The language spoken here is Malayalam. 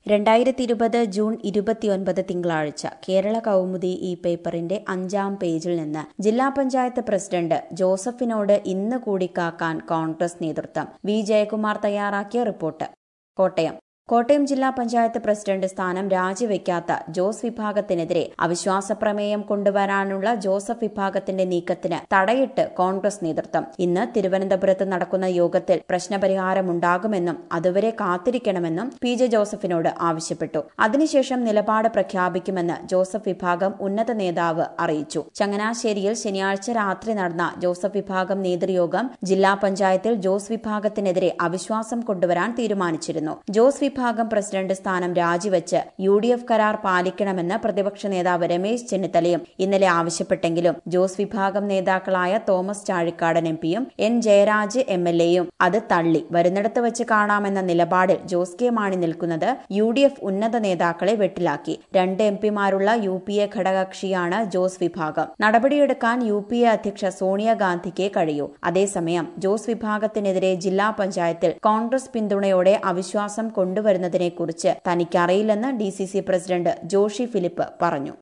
രണ്ടായിരത്തി ഇരുപത് ജൂൺ ഇരുപത്തിയൊൻപത് തിങ്കളാഴ്ച കേരള കൗമുദി ഈ പേപ്പറിന്റെ അഞ്ചാം പേജിൽ നിന്ന് ജില്ലാ പഞ്ചായത്ത് പ്രസിഡന്റ് ജോസഫിനോട് ഇന്ന് കൂടി കാക്കാൻ കോൺഗ്രസ് നേതൃത്വം വി ജയകുമാർ തയ്യാറാക്കിയ റിപ്പോർട്ട് കോട്ടയം കോട്ടയം ജില്ലാ പഞ്ചായത്ത് പ്രസിഡന്റ് സ്ഥാനം രാജിവെക്കാത്ത ജോസ് വിഭാഗത്തിനെതിരെ അവിശ്വാസ പ്രമേയം കൊണ്ടുവരാനുള്ള ജോസഫ് വിഭാഗത്തിന്റെ നീക്കത്തിന് തടയിട്ട് കോൺഗ്രസ് നേതൃത്വം ഇന്ന് തിരുവനന്തപുരത്ത് നടക്കുന്ന യോഗത്തിൽ പ്രശ്നപരിഹാരമുണ്ടാകുമെന്നും അതുവരെ കാത്തിരിക്കണമെന്നും പി ജെ ജോസഫിനോട് ആവശ്യപ്പെട്ടു അതിനുശേഷം നിലപാട് പ്രഖ്യാപിക്കുമെന്ന് ജോസഫ് വിഭാഗം ഉന്നത നേതാവ് അറിയിച്ചു ചങ്ങനാശ്ശേരിയിൽ ശനിയാഴ്ച രാത്രി നടന്ന ജോസഫ് വിഭാഗം നേതൃയോഗം ജില്ലാ പഞ്ചായത്തിൽ ജോസ് വിഭാഗത്തിനെതിരെ അവിശ്വാസം കൊണ്ടുവരാൻ തീരുമാനിച്ചിരുന്നു ജോസ് വിഭാഗം പ്രസിഡന്റ് സ്ഥാനം രാജിവെച്ച് യു ഡി എഫ് കരാർ പാലിക്കണമെന്ന് പ്രതിപക്ഷ നേതാവ് രമേശ് ചെന്നിത്തലയും ഇന്നലെ ആവശ്യപ്പെട്ടെങ്കിലും ജോസ് വിഭാഗം നേതാക്കളായ തോമസ് ചാഴിക്കാടൻ എം പിയും എൻ ജയരാജ് എം എൽ എയും അത് തള്ളി വരുന്നിടത്ത് വെച്ച് കാണാമെന്ന നിലപാടിൽ ജോസ് കെ മാണി നിൽക്കുന്നത് യു ഡി എഫ് ഉന്നത നേതാക്കളെ വെട്ടിലാക്കി രണ്ട് എം പിമാരുള്ള യു പി എ ഘടകകക്ഷിയാണ് ജോസ് വിഭാഗം നടപടിയെടുക്കാൻ യു പി എ അധ്യക്ഷ സോണിയാഗാന്ധിക്ക് കഴിയൂ അതേസമയം ജോസ് വിഭാഗത്തിനെതിരെ ജില്ലാ പഞ്ചായത്തിൽ കോൺഗ്രസ് പിന്തുണയോടെ അവിശ്വാസം കൊണ്ടുവരുന്നതിനെക്കുറിച്ച് തനിക്കറിയില്ലെന്ന് D C C president Joshi Philip പറഞ്ഞു